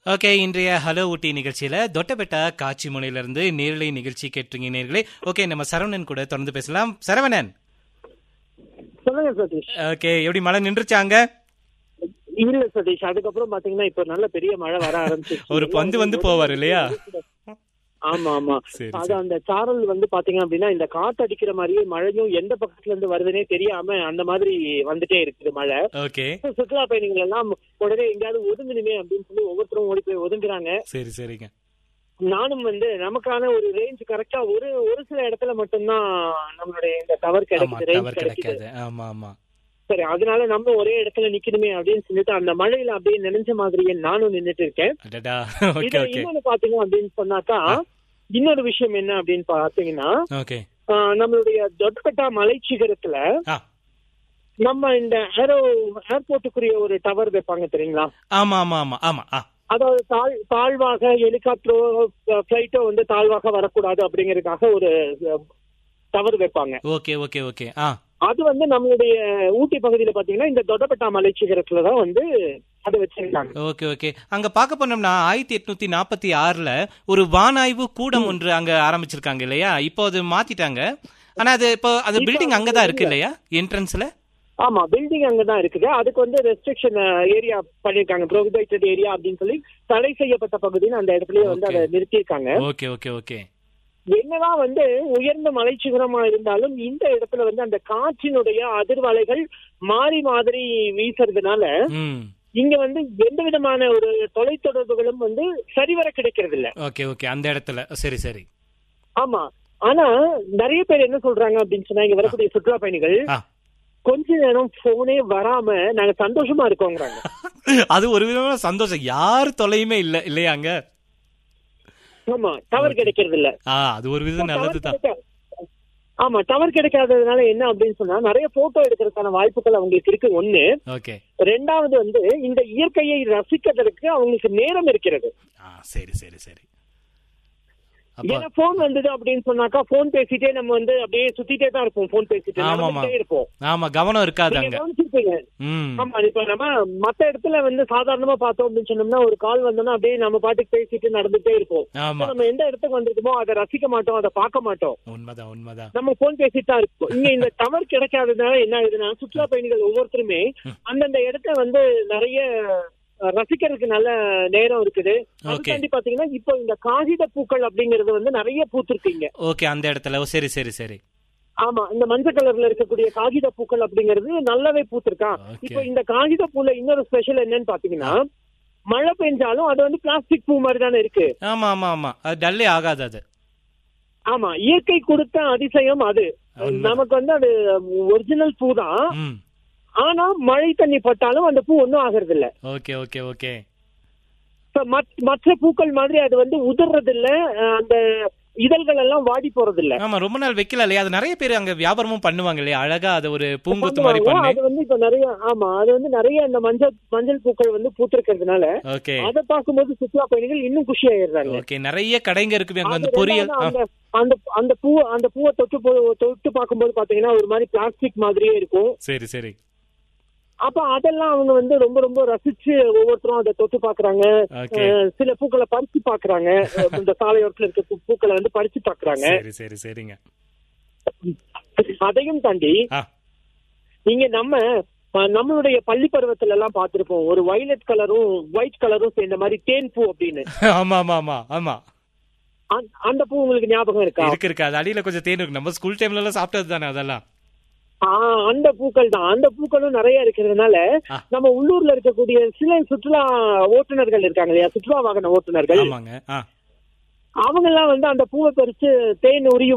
Okay இன்றைய hello ஊட்டி நிகழ்ச்சியில தொட்டபெட்டா காட்சி முனையிலிருந்து நேரலை நிகழ்ச்சி கேட்டுருங்க நேர்களே ஓகே நம்ம சரவணன் கூட தொடர்ந்து பேசலாம் சரவணன் சொல்லுங்க சதீஷ் ஓகே எப்படி மழை நின்றுச்சாங்க இல்ல சதீஷ் அதுக்கப்புறம் பாத்தீங்கன்னா இப்ப நல்ல பெரிய மழை வர ஆரம்பிச்சு ஒரு பந்து வந்து போவார் இல்லையா ஆமா ஆமா சரி, அது அந்த சாரல் வந்து பாத்தீங்க அப்படின்னா இந்த காத்து அடிக்கிற மாதிரியே மழையும் எந்த பக்கத்துல இருந்து வருதுன்னே தெரியாம அந்த மாதிரி வந்துட்டே இருக்குது மழை ஓகே சுற்றுலா பயணிகள் எல்லாம் உடனே எங்கேயாவது ஒதுங்கணுமே அப்படின்னு சொல்லி ஒவ்வொருத்தரும் ஓடி போய் ஒதுங்குறாங்க சரி சரிங்க நானும் வந்து நமக்கான ஒரு ரேஞ்ச் கரெக்டா ஒரு ஒரு சில இடத்துல மட்டும்தான் நம்மளுடைய இந்த டவர் ஆமா கிடைக்குது ரேஞ்ச் டவர் கிடைக்குது கிடைக்காது ஆமா ஆமா சரி அதனால நம்ம ஒரே இடத்துல நிக்கணுமே அப்படின்னு சொல்லிட்டு அந்த மழையில அப்படியே நினைஞ்ச மாதிரியே நானும் நின்னுட்டு இருக்கேன் அடடா ஓகே இது ஓகே இன்னொன்னு பாத்தீங்க அப்படின்னு சொன்னாக்கா இன்னொரு விஷயம் என்ன அப்படின்னு பாத்தீங்கன்னா ஓகே ஆஹ், நம்மளுடைய தொட்பெட்டா மலை சிகரத்துல ஆ நம்ம இந்த ஏரோ ஏர்போர்ட்டுக்குரிய ஒரு டவர் வைப்பாங்க தெரியுங்களா ஆமா ஆமா ஆமா ஆமா ஆ அதாவது தாழ் தாழ்வாக ஹெலிகாப்டரோ பிளைட்டோ வந்து தாழ்வாக வரக்கூடாது அப்படிங்கறதுக்காக ஒரு டவர் வைப்பாங்க ஓகே ஓகே ஓகே ஆ அது வந்து நம்மளுடைய ஊட்டி பகுதியில பாத்தீங்கன்னா இந்த தொட்டப்பட்டா மலை சிகரத்துல தான் வந்து அதை வச்சிருக்காங்க ஓகே ஓகே அங்க பார்க்க போனோம்னா ஆயிரத்தி எட்நூத்தி நாற்பத்தி ஆறுல ஒரு வானாய்வு கூடம் ஒன்று அங்க ஆரம்பிச்சிருக்காங்க இல்லையா இப்போ அது மாத்திட்டாங்க ஆனா அது இப்போ அந்த இப்ப பில்டிங் அது அங்கதான் இருக்கு இல்ல. இல்லையா என்ட்ரன்ஸ்ல ஆமா பில்டிங் அங்கதான் இருக்குது அதுக்கு வந்து ரெஸ்ட்ரிக்ஷன் ஏரியா பண்ணிருக்காங்க ப்ரோஹிபிட்டட் ஏரியா அப்படின்னு சொல்லி தடை செய்யப்பட்ட பகுதின்னு அந்த இடத்துலயே வந்து Okay. அதை நிறுத்தியிருக்காங்க ஓகே ஓகே ஓகே என்னதான் வந்து உயர்ந்த மலைச்சிகரமா இருந்தாலும் இந்த இடத்துல வந்து அந்த காற்றினுடைய அதிர்வலைகள் மாறி மாதிரி வீசுறதுனால ம் இங்க வந்து எந்த விதமான ஒரு தொலைத்தொடர்புகளும் வந்து சரிவர கிடைக்கிறது இல்ல ஓகே ஓகே அந்த இடத்துல சரி சரி ஆமா ஆனா நிறைய பேர் என்ன சொல்றாங்க அப்படின்னு சொன்னா இங்க வரக்கூடிய சுற்றுலா பயணிகள் ஆ. கொஞ்ச நேரம் போனே வராம நாங்க சந்தோஷமா இருக்கோங்கிறாங்க அது ஒரு விதமான சந்தோஷம் யார் தொலையுமே இல்ல இல்லையாங்க ஆமா டவர் கிடைக்கிறது இல்ல ஆ அது ஒரு விதம் நல்லதுதான் கிடைக்க- ஆமா டவர் கிடைக்காததுனால என்ன அப்படின்னு சொன்னா நிறைய போட்டோ எடுக்கிறதுக்கான வாய்ப்புகள் அவங்களுக்கு இருக்கு ஒண்ணு ஓகே ரெண்டாவது வந்து இந்த இயற்கையை ரசிக்கிறதுக்கு அவங்களுக்கு நேரம் இருக்கிறது ஆ சரி சரி சரி அப்ப ஏன்னா போன் வந்தது அப்படின்னு சொன்னாக்கா போன் பேசிட்டே நம்ம வந்து அப்படியே சுத்திட்டே தான் இருப்போம் போன் பேசிட்டே ஆமாமா. நடந்துட்டே இருப்போம் ஆமா கவனம் இருக்காது நீங்க அங்க கவனிச்சிருப்பீங்க ம் ஆமா இப்ப நம்ம மத்த இடத்துல வந்து சாதாரணமா பார்த்தோம் அப்படின்னு சொன்னோம்னா ஒரு கால் வந்தோம்னா அப்படியே நம்ம பாட்டுக்கு பேசிட்டு நடந்துட்டே இருப்போம் ஆமா இப்ப நம்ம எந்த இடத்துக்கு வந்திருக்கோமோ அதை ரசிக்க மாட்டோம் அதை பார்க்க மாட்டோம் உண்மைதான் உண்மைதான் நம்ம போன் பேசிட்டு தான் இருப்போம் இங்க இந்த டவர் கிடைக்காததுனால என்ன ஆகுதுன்னா சுற்றுலா பயணிகள் ஒவ்வொருத்தருமே அந்தந்த இடத்த வந்து நிறைய அஹ், ரசிக்கிறதுக்கு நல்ல நேரம் இருக்குது Okay. அதுக்காண்டி பாத்தீங்கன்னா இப்போ இந்த காகித பூக்கள் அப்படிங்கறது வந்து நிறைய பூத்திருக்கீங்க ஓகே அந்த இடத்துல ஓ, சரி சரி சரி ஆமா இந்த மஞ்சள் கலர்ல இருக்கக்கூடிய காகித பூக்கள் அப்படிங்கிறது நல்லாவே பூத்திருக்கான் Okay. இப்போ இந்த காகித பூல இன்னொரு ஸ்பெஷல் என்னன்னு பாத்தீங்கன்னா மழை பெஞ்சாலும் அது வந்து பிளாஸ்டிக் பூ மாதிரி தானே இருக்கு ஆமா ஆமா ஆமா அது டல்லே ஆகாது அது ஆமா இயற்கை கொடுத்த அதிசயம் அது உண்மைதான். நமக்கு வந்து அது ஒரிஜினல் பூ தான் ம் ஆனா மழை தண்ணி பட்டாலும் அந்த பூ ஒன்றும் ஆகிறது இல்ல ஓகே ஓகே ஓகே இப்ப மத்- மற்ற பூக்கள் மாதிரி அது வந்து உதிர்றது இல்ல அஹ் அந்த இதழ்கள் எல்லாம் வாடி போறது இல்ல ஆமா ரொம்ப நாள் வைக்கல இல்லையா அது நிறைய பேர் அங்க வியாபாரமும் பண்ணுவாங்க இல்லையா அழகா அதை ஒரு பூங்குத்து மாதிரி பண்ணுவாங்க. பண்ணி அது வந்து இப்ப நிறைய ஆமா அது வந்து நிறைய அந்த மஞ்சள் மஞ்சள் பூக்கள் வந்து பூத்திருக்கிறதுனால ஓகே அதை பார்க்கும்போது சுற்றுலா பயணிகள் இன்னும் குஷி ஆயிடுறாங்க ஓகே நிறைய கடைங்க இருக்கு அங்க அது வந்து பொரியல் ரெண்டாவது ஆ, அந்த அந்த அந்த பூ அந்த பூவை தொட்டு போ- தொட்டு பார்க்கும்போது பாத்தீங்கன்னா ஒரு மாதிரி பிளாஸ்டிக் மாதிரியே இருக்கும் சரி சரி அப்ப அதெல்லாம் அவங்க வந்து ரொம்ப ரொம்ப ரசிச்சு ஒவ்வொருத்தரும் அதை தொட்டு பாக்குறாங்க ஓகே அஹ் சில பூக்களை பறிச்சு பாக்குறாங்க அஹ் இந்த சாலையோரத்துல இருக்க பூ- பூக்களை வந்து பறிச்சு பாக்குறாங்க சரி சரி சரிங்க அதையும் தாண்டி ஆ நீங்க நம்ம அஹ், நம்மளுடைய பள்ளி பருவத்துல எல்லாம் பார்த்திருப்போம் ஒரு வயலட் கலரும் ஒயிட் கலரும் சேர்ந்த மாதிரி தேன் பூ அப்படின்னு ஆமா ஆமா ஆமா ஆமா அந்த- அந்த பூ உங்களுக்கு ஞாபகம் இருக்கா இருக்கு இருக்கு அது அடியில கொஞ்சம் தேன் இருக்கு நம்ம ஸ்கூல் டைம்ல எல்லாம் சாப்பிட்டது தானே அதெல்லாம் ஆஹ் அந்த பூக்கள் தான் அந்த பூக்களும் நிறைய இருக்கிறதுனால ஆ. நம்ம உள்ளூர்ல இருக்கக்கூடிய சில சுற்றுலா ஓட்டுநர்கள் இருக்காங்க இல்லையா சுற்றுலா வாகன ஓட்டுநர்கள் ஆமாங்க ஆ அவங்க எல்லாம் வந்து அந்த பூவை பறிச்சு தேன் உரியும்